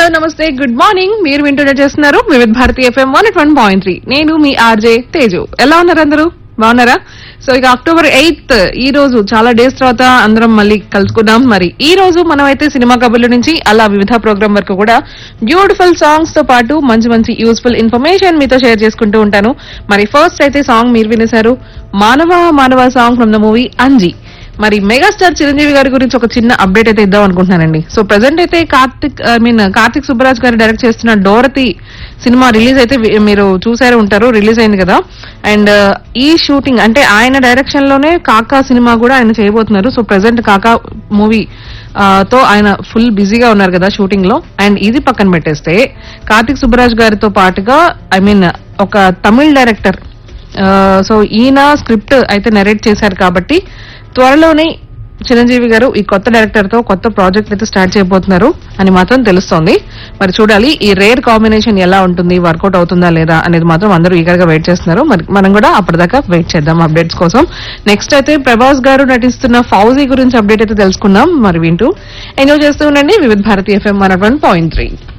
hello నమస్తే good morning మీరు వింటూనే చేస్తున్నారు Vividh Bharati FM one one point three నేను మీ ఆర్జే తేజు ఎలా ఉన్నారు అందరూ బాగున్నారా సో ఇక అక్టోబర్ ఎయిత్ ఈ రోజు చాలా డేస్ తర్వాత అందరం మళ్ళీ కలుసుకుందాం మరి ఈ రోజు మనం అయితే సినిమా కబుర్ల నుంచి అలా వివిధ ప్రోగ్రామ్ వరకు కూడా బ్యూటిఫుల్ సాంగ్స్ తో పాటు మంచి మంచి యూస్ఫుల్ ఇన్ఫర్మేషన్ మీతో షేర్ చేసుకుంటూ ఉంటాను మరి ఫస్ట్ అయితే సాంగ్ మీరు వినేశారు మానవ మానవ song from the movie Anji మరి మెగాస్టార్ చిరంజీవి గారి గురించి ఒక చిన్న అప్డేట్ అయితే ఇద్దాం అనుకుంటున్నానండి సో ప్రెసెంట్ అయితే కార్తిక్ ఐ మీన్ కార్తిక్ సుబ్బరాజ్ గారు డైరెక్ట్ చేస్తున్న డోరతి సినిమా రిలీజ్ అయితే వి- మీరు చూసారు ఉంటారు రిలీజ్ అయింది కదా అండ్ ఈ షూటింగ్ అంటే ఆయన డైరెక్షన్ లోనే కాకా సినిమా కూడా ఆయన చేయబోతున్నారు సో ప్రెసెంట్ కాకా మూవీ తో ఆయన ఫుల్ బిజీగా ఉన్నారు కదా షూటింగ్ లో అండ్ ఇది పక్కన పెట్టేస్తే కార్తిక్ సుబ్బరాజ్ గారితో పాటుగా ఐ మీన్ ఒక తమిళ్ డైరెక్టర్ సో ఈయన స్క్రిప్ట్ అయితే నెరేట్ చేశారు కాబట్టి త్వరలోనే చిరంజీవి గారు ఈ కొత్త డైరెక్టర్ తో కొత్త ప్రాజెక్ట్ అయితే స్టార్ట్ చేయబోతున్నారు అని మాత్రం తెలుస్తోంది మరి చూడాలి ఈ రేర్ కాంబినేషన్ ఎలా ఉంటుంది వర్కౌట్ అవుతుందా లేదా అనేది మాత్రం అందరూ ఈగర్ గా వెయిట్ చేస్తున్నారు మరి మనం కూడా అప్పటిదాకా వెయిట్ చేద్దాం అప్డేట్స్ కోసం నెక్స్ట్ అయితే ప్రభాస్ గారు నటిస్తున్న ఫౌజీ గురించి అప్డేట్ అయితే తెలుసుకుందాం మరి వింటూ ఎంజాయ్ చేస్తూ ఉండండి Vividh Bharati FM one point three